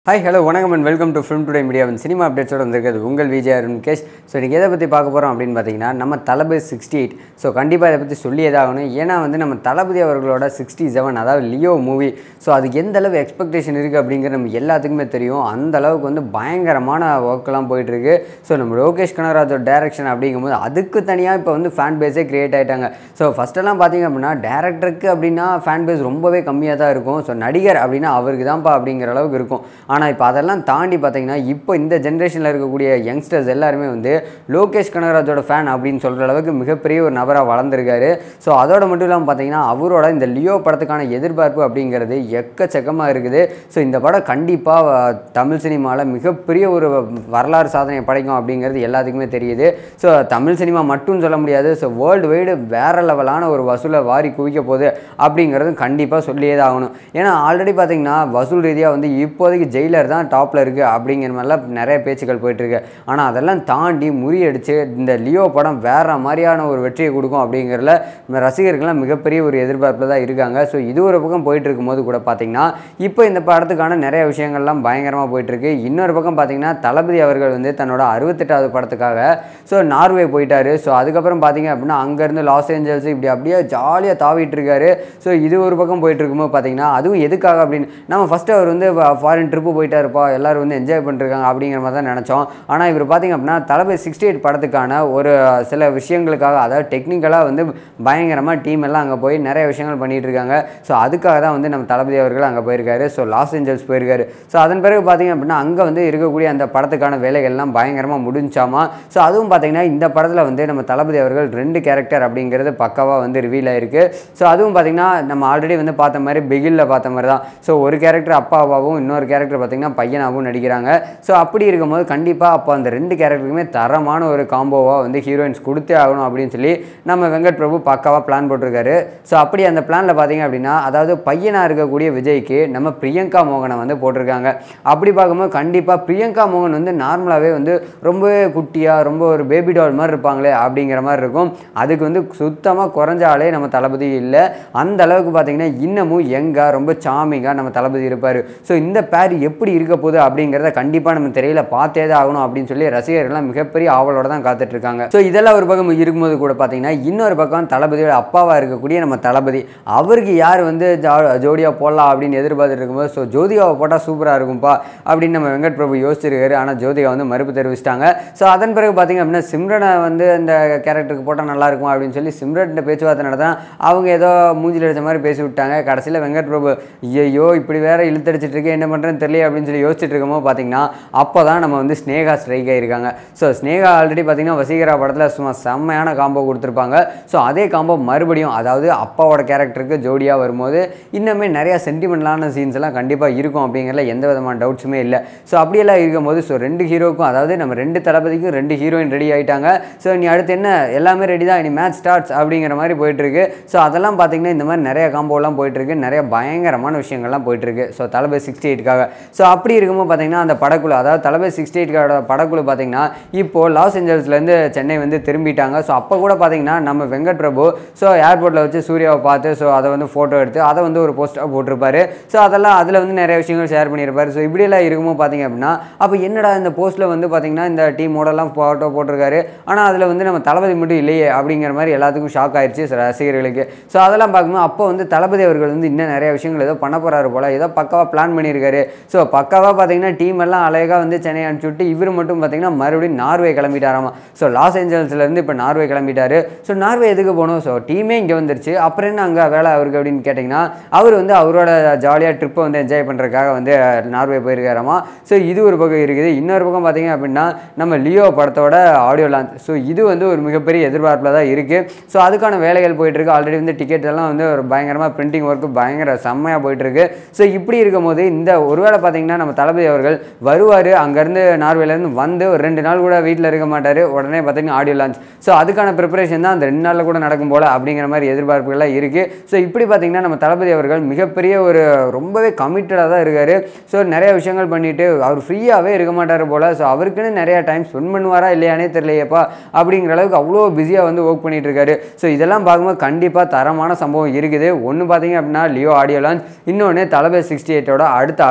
hi hello வணக்கம் and welcome to film today மீடியாவின் cinema அப்டேட்ஸோட வந்திருக்கிறது உங்கள் விஜய் அருண் கேஷ் ஸோ இன்றைக்கி எதை பற்றி பார்க்க போகிறோம் அப்படின்னு பார்த்தீங்கன்னா நம்ம தளபதி சிக்ஸ்டி எயிட் ஸோ கண்டிப்பாக இதை பற்றி சொல்லி ஆகணும் ஏன்னா வந்து நம்ம தளபதி அவர்களோட சிக்ஸ்டி செவன் அதாவது லியோ மூவி ஸோ அதுக்கு எந்த அளவு எக்ஸ்பெக்டேஷன் இருக்குது அப்படிங்கிறது நம்ம எல்லாத்துக்குமே தெரியும் அந்த அளவுக்கு வந்து பயங்கரமான ஒர்க்கெலாம் போயிட்டுருக்கு ஸோ நம்ம லோகேஷ் கனகராஜோட டேரக்ஷன் அப்படிங்கும்போது அதுக்கு தனியாக இப்போ வந்து ஃபேன் பேஸே க்ரியேட் ஆகிட்டாங்க ஸோ ஃபஸ்ட்டெல்லாம் பார்த்தீங்க அப்படின்னா டேரக்டருக்கு அப்படின்னா ஃபேன் பேஸ் ரொம்பவே கம்மியாக தான் இருக்கும் ஸோ நடிகர் அப்படின்னா அவருக்கு தான்ப்பா அப்படிங்கிற அளவுக்கு இருக்கும் ஆனால் இப்போ அதெல்லாம் தாண்டி பார்த்தீங்கன்னா இப்போ இந்த ஜென்ரேஷனில் இருக்கக்கூடிய யங்ஸ்டர்ஸ் எல்லாருமே வந்து லோகேஷ் கனகராஜோட ஃபேன் அப்படின்னு சொல்கிற அளவுக்கு மிகப்பெரிய ஒரு நபராக வளர்ந்துருக்காரு ஸோ அதோட மட்டும் இல்லாமல் பார்த்தீங்கன்னா அவரோட இந்த லியோ படத்துக்கான எதிர்பார்ப்பு அப்படிங்கிறது எக்கச்சக்கமாக இருக்குது ஸோ இந்த படம் கண்டிப்பாக தமிழ் சினிமாவில் மிகப்பெரிய ஒரு வரலாறு சாதனை படைக்கும் அப்படிங்கிறது எல்லாத்துக்குமே தெரியுது ஸோ தமிழ் சினிமா மட்டும் சொல்ல முடியாது ஸோ வேர்ல்டு வைடு வேறு லெவலான ஒரு வசூலை வாரி குவிக்க போகுது அப்படிங்கிறது கண்டிப்பாக சொல்லியே தான் ஆகணும் ஏன்னா ஆல்ரெடி பார்த்தீங்கன்னா வசூல் ரீதியாக வந்து இப்போதைக்கு ஜெயிலர் தான் டாப்பில் இருக்குது அப்படிங்கிற மாதிரிலாம் நிறைய பேச்சுக்கள் போயிட்டுருக்கு ஆனால் அதெல்லாம் தாண்டி முறியடிச்சு இந்த லியோ படம் வேறு மாதிரியான ஒரு வெற்றியை கொடுக்கும் அப்படிங்கிறதுல ரசிகர்கள்லாம் மிகப்பெரிய ஒரு எதிர்பார்ப்பில் தான் இருக்காங்க ஸோ இது ஒரு பக்கம் போயிட்டு இருக்கும்போது கூட பார்த்தீங்கன்னா இப்போ இந்த படத்துக்கான நிறைய விஷயங்கள்லாம் பயங்கரமாக போயிட்டுருக்கு இன்னொரு பக்கம் பார்த்தீங்கன்னா தளபதி அவர்கள் வந்து தன்னோட அறுபத்தெட்டாவது படத்துக்காக ஸோ நார்வே போயிட்டாரு ஸோ அதுக்கப்புறம் பார்த்தீங்க அப்படின்னா அங்கேருந்து லாஸ் ஏஞ்சல்ஸ் இப்படி அப்படியே ஜாலியாக தாவிட்டு இருக்காரு ஸோ இது ஒரு பக்கம் போயிட்டு இருக்கும்போது பார்த்தீங்கன்னா அதுவும் எதுக்காக அப்படின்னு நம்ம ஃபஸ்ட்டு அவர் வந்து ஃபாரின் ட்ரிப்பு போயிட்டாருப்பா எல்லாரும் வந்து என்ஜாய் பண்ணிருக்காங்க அப்படிங்கிற மாதிரி தான் நினச்சோம் ஆனால் இவர் பார்த்தீங்க அப்படின்னா தளபதி சிக்ஸ்டி எயிட் படத்துக்கான ஒரு சில விஷயங்களுக்காக அதாவது டெக்னிக்கலாக வந்து பயங்கரமாக டீம் எல்லாம் அங்கே போய் நிறைய விஷயங்கள் பண்ணிகிட்டு இருக்காங்க ஸோ அதுக்காக தான் வந்து நம்ம தளபதி அவர்கள் அங்கே போயிருக்காரு ஸோ லாஸ் ஏஞ்சல்ஸ் போயிருக்காரு ஸோ அதன் பிறகு பார்த்தீங்க அப்படின்னா அங்கே வந்து இருக்கக்கூடிய அந்த படத்துக்கான வேலைகள்லாம் பயங்கரமாக முடிஞ்சாமா ஸோ அதுவும் பார்த்தீங்கன்னா இந்த படத்தில் வந்து நம்ம தளபதி அவர்கள் ரெண்டு கேரக்டர் அப்படிங்கிறது பக்காவாக வந்து ரிவீல் ஆயிருக்கு ஸோ அதுவும் பார்த்தீங்கன்னா நம்ம ஆல்ரெடி வந்து பார்த்த மாதிரி பிகிலில் பார்த்த மாதிரி தான் ஸோ ஒரு கேரக்டர் அப்பாவாகவும் இன்னொரு கேரக்டர் பார்த்தீங்கன்னா பையனாகவும் நடிக்கிறாங்க ஸோ அப்படி இருக்கும்போது கண்டிப்பாக அப்போ அந்த ரெண்டு கேரக்டருக்குமே தரமான ஒரு காம்போவாக வந்து ஹீரோயின்ஸ் கொடுத்தே ஆகணும் அப்படின்னு சொல்லி நம்ம வெங்கட் பிரபு பக்காவாக பிளான் போட்டிருக்காரு ஸோ அப்படி அந்த பிளானில் பார்த்தீங்க அப்படின்னா அதாவது பையனாக இருக்கக்கூடிய விஜய்க்கு நம்ம பிரியங்கா மோகனை வந்து போட்டிருக்காங்க அப்படி பார்க்கும்போது கண்டிப்பாக பிரியங்கா மோகன் வந்து நார்மலாகவே வந்து ரொம்பவே குட்டியாக ரொம்ப ஒரு பேபி டால் மாதிரி இருப்பாங்களே அப்படிங்கிற மாதிரி இருக்கும் அதுக்கு வந்து சுத்தமாக குறைஞ்ச ஆளே நம்ம தளபதி இல்லை அந்த அளவுக்கு பார்த்தீங்கன்னா இன்னமும் எங்கே ரொம்ப சாமிங்காக நம்ம தளபதி இருப்பார் ஸோ இந்த பேர் எப்படி இருக்க போகுது அப்படிங்கிறத கண்டிப்பாக நம்ம தெரியல பார்த்தே தான் ஆகணும் அப்படின்னு சொல்லி ரசிகர்கள்லாம் மிகப்பெரிய ஆவலோட தான் காத்துட்டு இருக்காங்க ஸோ இதெல்லாம் ஒரு பக்கம் இருக்கும்போது கூட பார்த்தீங்கன்னா இன்னொரு பக்கம் தளபதியோட அப்பாவாக இருக்கக்கூடிய நம்ம தளபதி அவருக்கு யார் வந்து ஜோடியாக போடலாம் அப்படின்னு எதிர்பார்த்துட்டு இருக்கும்போது ஸோ ஜோதிகாவை போட்டால் சூப்பராக இருக்கும்ப்பா அப்படின்னு நம்ம வெங்கட் பிரபு யோசிச்சிருக்காரு ஆனால் ஜோதிகா வந்து மறுப்பு தெரிவிச்சிட்டாங்க ஸோ அதன் பிறகு பார்த்தீங்க அப்படின்னா சிம்ரனை வந்து இந்த கேரக்டருக்கு போட்டால் நல்லா இருக்கும் அப்படின்னு சொல்லி சிம்ரன் பேச்சுவார்த்தை நடத்தினா அவங்க ஏதோ மூஞ்சில் அடிச்ச மாதிரி பேசி விட்டாங்க கடைசியில் வெங்கட் பிரபு ஐயோ இப்படி வேற இழுத்தடிச்சிட்டு இருக்கு என்ன பண்ணுறேன்னு தெரியல அப்படின்னு சொல்லி யோசிச்சுட்டு இருக்கும்போது பார்த்தீங்கன்னா அப்போ தான் நம்ம வந்து ஸ்னேகா ஸ்ட்ரைக் ஆகிருக்காங்க ஸோ ஸ்னேகா ஆல்ரெடி பார்த்தீங்கன்னா வசீகரா படத்தில் சும்மா செம்மையான காம்போ கொடுத்துருப்பாங்க ஸோ அதே காம்போ மறுபடியும் அதாவது அப்பாவோட கேரக்டருக்கு ஜோடியாக வரும்போது இன்னுமே நிறையா சென்டிமெண்டலான சீன்ஸ் எல்லாம் கண்டிப்பாக இருக்கும் அப்படிங்கிறதுல எந்த விதமான டவுட்ஸுமே இல்லை ஸோ அப்படியெல்லாம் இருக்கும்போது ஸோ ரெண்டு ஹீரோக்கும் அதாவது நம்ம ரெண்டு தளபதிக்கும் ரெண்டு ஹீரோயின் ரெடி ஆகிட்டாங்க ஸோ நீ அடுத்து என்ன எல்லாமே ரெடி தான் இனி மேட்ச் ஸ்டார்ட்ஸ் அப்படிங்கிற மாதிரி போயிட்டுருக்கு ஸோ அதெல்லாம் பார்த்தீங்கன்னா இந்த மாதிரி நிறைய காம்போலாம் போயிட்டுருக்கு நிறைய பயங்கரமான விஷயங்கள்லாம் போயிட்டுருக்கு ஸோ தளபதி சிக்ஸ்டி எயிட்காக ஸோ அப்படி இருக்கும்போது பார்த்தீங்கன்னா அந்த படக்குழு அதாவது தளபதி சிக்ஸ்டி எயிட்காரோட படக்குழு பார்த்தீங்கன்னா இப்போது லாஸ் ஏஞ்சல்ஸ்லேருந்து சென்னை வந்து திரும்பிட்டாங்க ஸோ அப்போ கூட பார்த்தீங்கன்னா நம்ம வெங்கட் பிரபு ஸோ ஏர்போர்ட்டில் வச்சு சூர்யாவை பார்த்து ஸோ அதை வந்து ஃபோட்டோ எடுத்து அதை வந்து ஒரு போஸ்ட்டாக போட்டிருப்பாரு ஸோ அதெல்லாம் அதில் வந்து நிறைய விஷயங்கள் ஷேர் பண்ணியிருப்பாரு ஸோ இப்படியெல்லாம் இருக்கும்போது பார்த்தீங்க அப்படின்னா அப்போ என்னடா இந்த போஸ்ட்டில் வந்து பார்த்தீங்கன்னா இந்த டீமோடலாம் ஃபோட்டோ போட்டிருக்காரு ஆனால் அதில் வந்து நம்ம தளபதி மட்டும் இல்லையே அப்படிங்கிற மாதிரி எல்லாத்துக்கும் ஷாக் ஆயிடுச்சு ரசிகர்களுக்கு ஸோ அதெல்லாம் பார்க்கும்போது அப்போ வந்து தளபதி அவர்கள் வந்து இன்னும் நிறைய விஷயங்கள் ஏதோ பண்ண போகிறாரு போல் ஏதோ பக்காவாக பிளான் பண்ணியிருக்காரு ஸோ பக்காவாக பார்த்தீங்கன்னா டீம் எல்லாம் அழகாக வந்து சென்னை அனுப்பிச்சு விட்டு இவர் மட்டும் பார்த்தீங்கன்னா மறுபடியும் நார்வே கிளம்பிட்டாராமா ஸோ லாஸ் ஏஞ்சல்ஸ்லேருந்து இப்போ நார்வே கிளம்பிட்டாரு ஸோ நார்வே எதுக்கு போகணும் ஸோ டீமே இங்கே வந்துருச்சு அப்புறம் என்ன அங்கே வேலை அவருக்கு அப்படின்னு கேட்டிங்கன்னா அவர் வந்து அவரோட ஜாலியாக ட்ரிப்பை வந்து என்ஜாய் பண்ணுறதுக்காக வந்து நார்வே போயிருக்காராமா ஸோ இது ஒரு பக்கம் இருக்குது இன்னொரு பக்கம் பார்த்தீங்க அப்படின்னா நம்ம லியோ படத்தோட ஆடியோ லான்ச் ஸோ இது வந்து ஒரு மிகப்பெரிய எதிர்பார்ப்பில் தான் இருக்குது ஸோ அதுக்கான வேலைகள் போயிட்டுருக்கு ஆல்ரெடி வந்து டிக்கெட் எல்லாம் வந்து ஒரு பயங்கரமாக பிரிண்டிங் ஒர்க்கு பயங்கர செம்மையாக போயிட்டுருக்கு ஸோ இப்படி இருக்கும்போது இந்த ஒருவேளை பார்த்தீங்கன்னா நம்ம தளபதி அவர்கள் வருவார் அங்கேருந்து நார்வேலேருந்து வந்து ஒரு ரெண்டு நாள் கூட வீட்டில் இருக்க மாட்டார் உடனே பார்த்தீங்கன்னா ஆடியோ லான்ச் ஸோ அதுக்கான ப்ரிப்பரேஷன் தான் அந்த ரெண்டு நாளில் கூட நடக்கும் போல் அப்படிங்கிற மாதிரி எதிர்பார்ப்புகள்லாம் இருக்குது ஸோ இப்படி பார்த்தீங்கன்னா நம்ம தளபதி அவர்கள் மிகப்பெரிய ஒரு ரொம்பவே கமிட்டடாக தான் இருக்கார் ஸோ நிறைய விஷயங்கள் பண்ணிவிட்டு அவர் ஃப்ரீயாகவே இருக்க மாட்டார் போல் ஸோ அவருக்குன்னு நிறைய டைம் ஸ்பெண்ட் பண்ணுவாரா இல்லையானே தெரியலையப்பா அப்படிங்கிற அளவுக்கு அவ்வளோ பிஸியாக வந்து ஒர்க் பண்ணிட்டு இருக்காரு ஸோ இதெல்லாம் பார்க்கும்போது கண்டிப்பாக தரமான சம்பவம் இருக்குது ஒன்று பார்த்தீங்க அப்படின்னா லியோ ஆடியோ லான்ச் இன்னொன்று தளபதி சிக்ஸ்டி எயிட்டோட அடுத்த அப்டேட்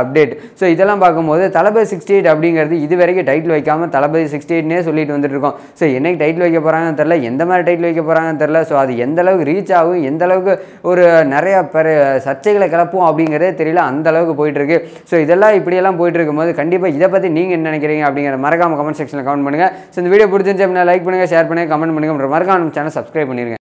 ஸோ இதெல்லாம் பார்க்கும்போது தளபதி சிக்ஸ்டி எயிட் அப்படிங்கிறது இது வரைக்கும் டைட்டில் வைக்காமல் தளபதி சிக்ஸ்டி எயிட்னே சொல்லிட்டு வந்துட்டு இருக்கோம் ஸோ என்னைக்கு டைட்டில் வைக்க போகிறாங்கன்னு தெரில எந்த மாதிரி டைட்டில் வைக்க போகிறாங்கன்னு தெரில ஸோ அது எந்த அளவுக்கு ரீச் ஆகும் எந்த அளவுக்கு ஒரு நிறையா பெரு சர்ச்சைகளை கிளப்பும் அப்படிங்கிறதே தெரியல அந்த அளவுக்கு போயிட்டு இருக்கு ஸோ இதெல்லாம் இப்படியெல்லாம் போயிட்டு இருக்கும்போது கண்டிப்பாக இதை பற்றி நீங்கள் என்ன நினைக்கிறீங்க அப்படிங்கிற மறக்காம கமெண்ட் செக்ஷனில் கமெண்ட் பண்ணுங்கள் ஸோ இந்த வீடியோ பிடிச்சிருந்துச்சு அப்படின்னா லைக் பண்ணுங்கள் ஷேர் பண்ணுங்கள் கமெண்ட் பண்ணுங்கள் மறக்காம நம்ம சேனல் சப்ஸ்கிரைப் பண்ணிருங்க